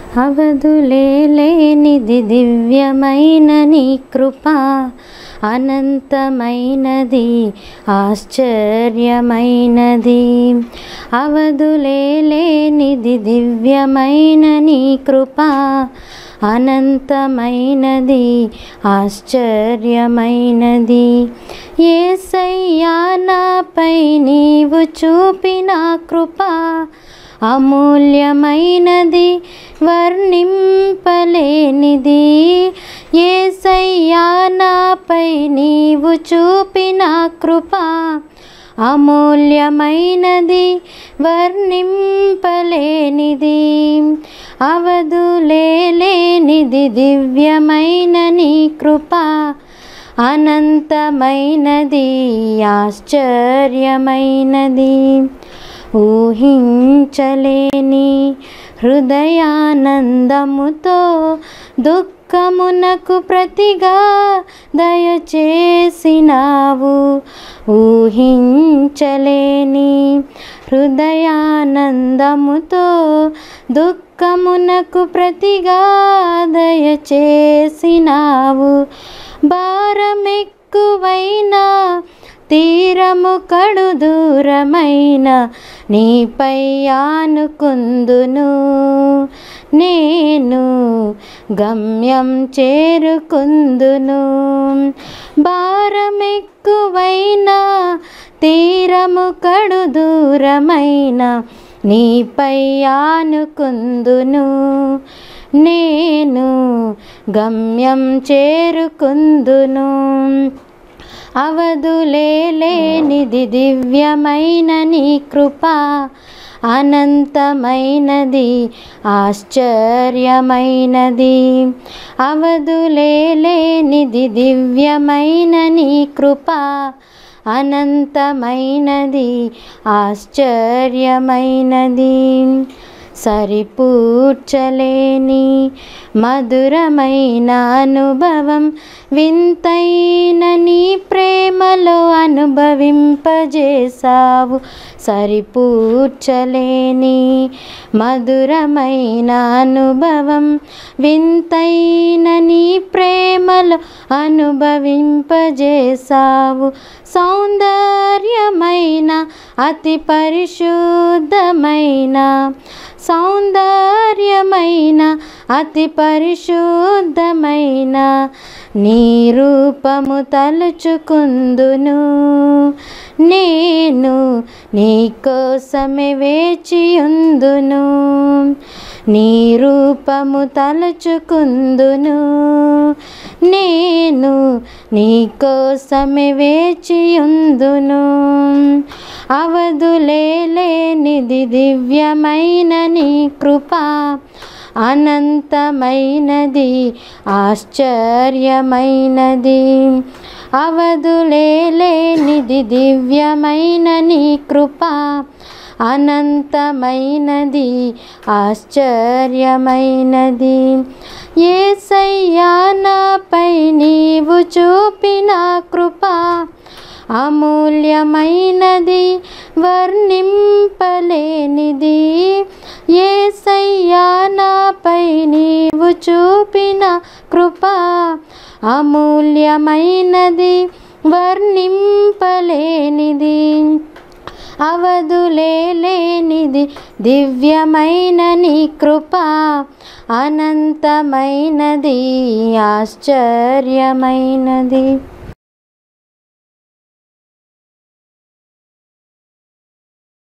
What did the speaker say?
అవధులేనిది దివ్యమైన నీ కృప అనంతమైనది ఆశ్చర్యమైనది అవధులేనిది దివ్యమైన నీ కృప అనంతమైనది ఆశ్చర్యమైనది ఏసయ్యా నాపై నీవు చూపిన కృప అమూల్యమైనది వర్ణింపలేనిది ఏసయ్యా నాపై నీవు చూపిన కృప అమూల్యమైనది వర్ణింపలేనిది అవధులేనిది దివ్యమైన నీ కృప అనంతమైనది ఆశ్చర్యమైనది ఊహించలేని హృదయానందముతో దుఃఖమునకు ప్రతిగా దయచేసినావు ఊహించలేని హృదయానందముతో దుఃఖమునకు ప్రతిగా దయచేసినావు భారమెక్కువైనా తీరము కడు దూరమైన నీపై ఆనుకుందును నేను గమ్యం చేరుకుందును భారమెక్కువైనా తీరము కడు దూరమైన నీపై ఆనుకుందును నేను గమ్యం చేరుకుందును అవధులేనిది దివ్యమైన నీ కృప అనంతమైనది ఆశ్చర్యమైనది అవధులేనిది దివ్యమైన నీ కృప అనంతమైనది ఆశ్చర్యమైనది సరిపూడ్చలేని మధురమైన అనుభవం వింతైన నీ ప్రేమలో అనుభవింపజేసావు సరిపూడ్చలేని మధురమైన అనుభవం వింతైన నీ ప్రేమలో అనుభవింపజేసావు సౌందర్యమైన అతి పరిశుద్ధమైన సౌందర్యమైన అతి పరిశుద్ధమైన నీ రూపము తలుచుకుందును నేను నీ కోసమే వేచియుందును నీ రూపము తలుచుకుందును నేను నీ కోసమే వేచియుందును అవధులేనిది దివ్యమైన నీ కృప అనంతమైనది ఆశ్చర్యమైనది అవధులేనిది దివ్యమైన నీ కృప అనంతమైనది ఆశ్చర్యమైనది ఏసయ్యా నాపై నీవు చూపిన కృప అమూల్యమైనది వర్ణింపలేనిది ఏసయ్యా నాపై నీవు చూపిన కృప అమూల్యమైనది వర్ణింపలేనిది అవధులేనిది దివ్యమైన నీ కృప అనంతమైనది ఆశ్చర్యమైనది